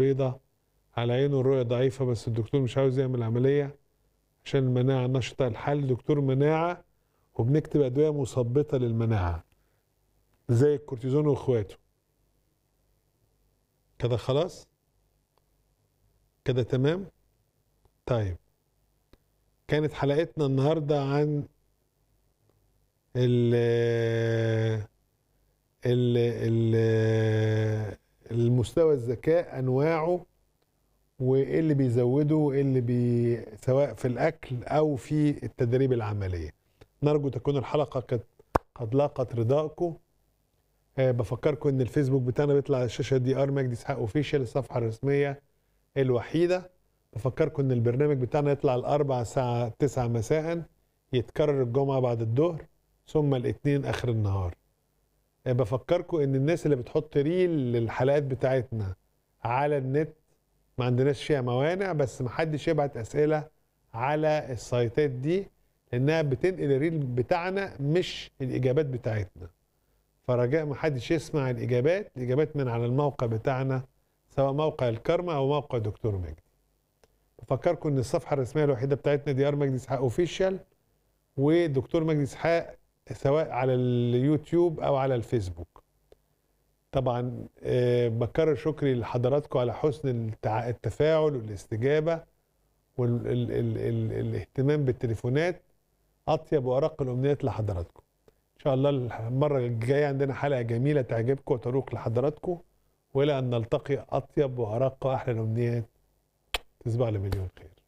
بيضة على عينه الرؤية ضعيفة بس الدكتور مش عاوز يعمل عملية عشان المناعة نشطة الحل دكتور مناعة وبنكتب أدوية مثبطة للمناعة زي الكورتيزون واخواته كده خلاص كده تمام طيب كانت حلقتنا النهارده عن ال ال ال المستوى الذكاء انواعه وايه اللي بيزوده وايه اللي بي سواء في الاكل او في التدريب العمليه نرجو تكون الحلقه قد قد لاقت رضاكم أه بفكركم ان الفيسبوك بتاعنا بيطلع على الشاشه دي ار مجدي اسحاق اوفيشال الصفحه الرسميه الوحيده بفكركم ان البرنامج بتاعنا يطلع الاربع الساعه 9 مساء يتكرر الجمعه بعد الظهر ثم الاثنين اخر النهار أه بفكركم ان الناس اللي بتحط ريل للحلقات بتاعتنا على النت ما عندناش فيها موانع بس محدش يبعت اسئله على السايتات دي لانها بتنقل الريل بتاعنا مش الاجابات بتاعتنا فرجاء محدش يسمع الاجابات الاجابات من على الموقع بتاعنا سواء موقع الكرمة او موقع دكتور مجدي بفكركم ان الصفحه الرسميه الوحيده بتاعتنا دي ار مجدي اسحاق اوفيشال ودكتور مجدي اسحاق سواء على اليوتيوب او على الفيسبوك طبعا أه بكرر شكري لحضراتكم على حسن التفاعل والاستجابه والاهتمام بالتليفونات اطيب وارق الامنيات لحضراتكم ان شاء الله المره الجايه عندنا حلقه جميله تعجبكم وتروق لحضراتكم والى ان نلتقي اطيب وارق واحلى الامنيات تصبحوا على مليون خير